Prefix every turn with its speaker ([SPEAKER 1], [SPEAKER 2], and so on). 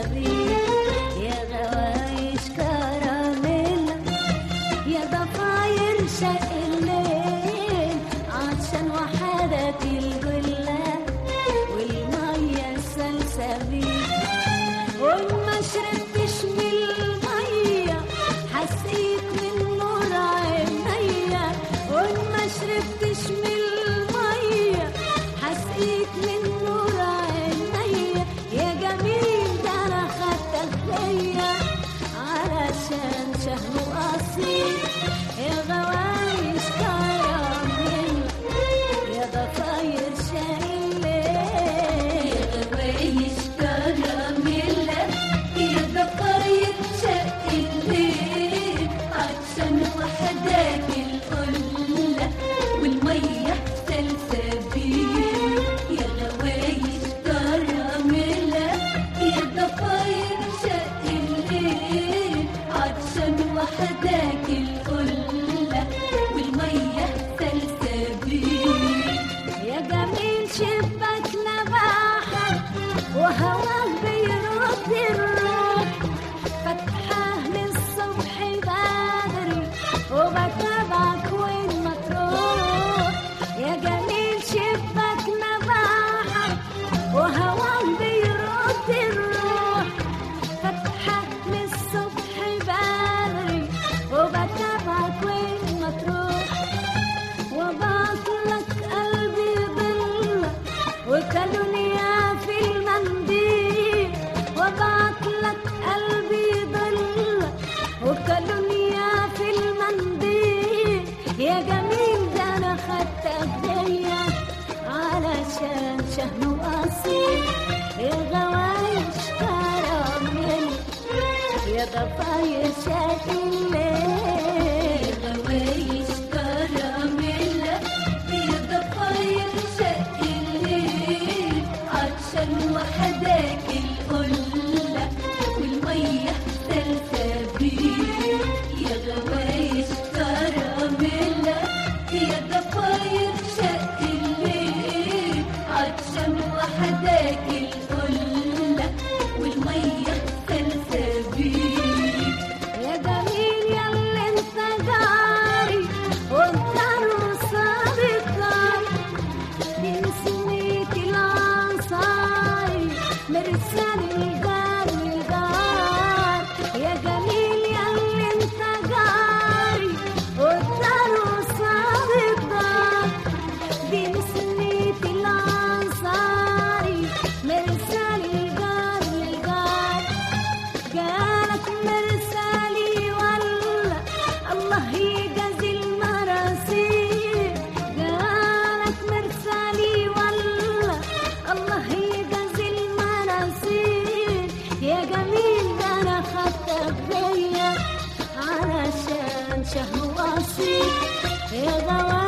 [SPEAKER 1] سلسبيل يا غوايش كراميلا يا ضفاير شق الليل عطشان وحدك الجلة والمية سلسبيل وما شربتش من المية حسيت من نور عينيا وما شربتش من المية حسيت من نور عينيا يا جميل ده انا خدتك ليا علشان شهر اصيل يا غوايش كراميل يا ضفاير شايل يا غوايش كراميل يا ضفاير شايل عشان وحدك القلة والمية سلسبيل يا غوايش كراميل يا ضفاير شايل عشان وحدك القلة والمية سلسبيل يا جميل شبك نباحك وهواك بيرد الروح فتحاه للصبح بدري وبتابعك وين ما تروح يا جميل شبك نباحك وهواك بيرد الروح فتحك للصبح بدري وبتابعك وين ما تروح وبعت لك قلبي ضلة وكالونيا في المنديل وبعت لك قلبي ضلة وكالونيا في المنديل يا جميل ده انا خدتك ليا علشان شهم اصيل يا غوايش كراميل يا ضفاير شكل يا غوايش كراميل يا ضفاير شكل عطشان وحدك القلة والمية سلسبيل يا غوايش كراميل يا ضفاير شكل عطشان وحدك القلة والمية سلسبيل يا جميل ياللي انت جاري وانت الرصاد الجاري من سنية العنصاري مرسال الجار الجار يا جميل ياللي انت جاري وانت الرصاد الجار بين سنية العنصاري مرسال الجار الجار جالك مرسالي ولا الله يجازي المراسيل جالك مرسالي ولا الله يجازي المراسيل يا جميل ده انا خدتك بيا علشان شهر اصيل يا غوار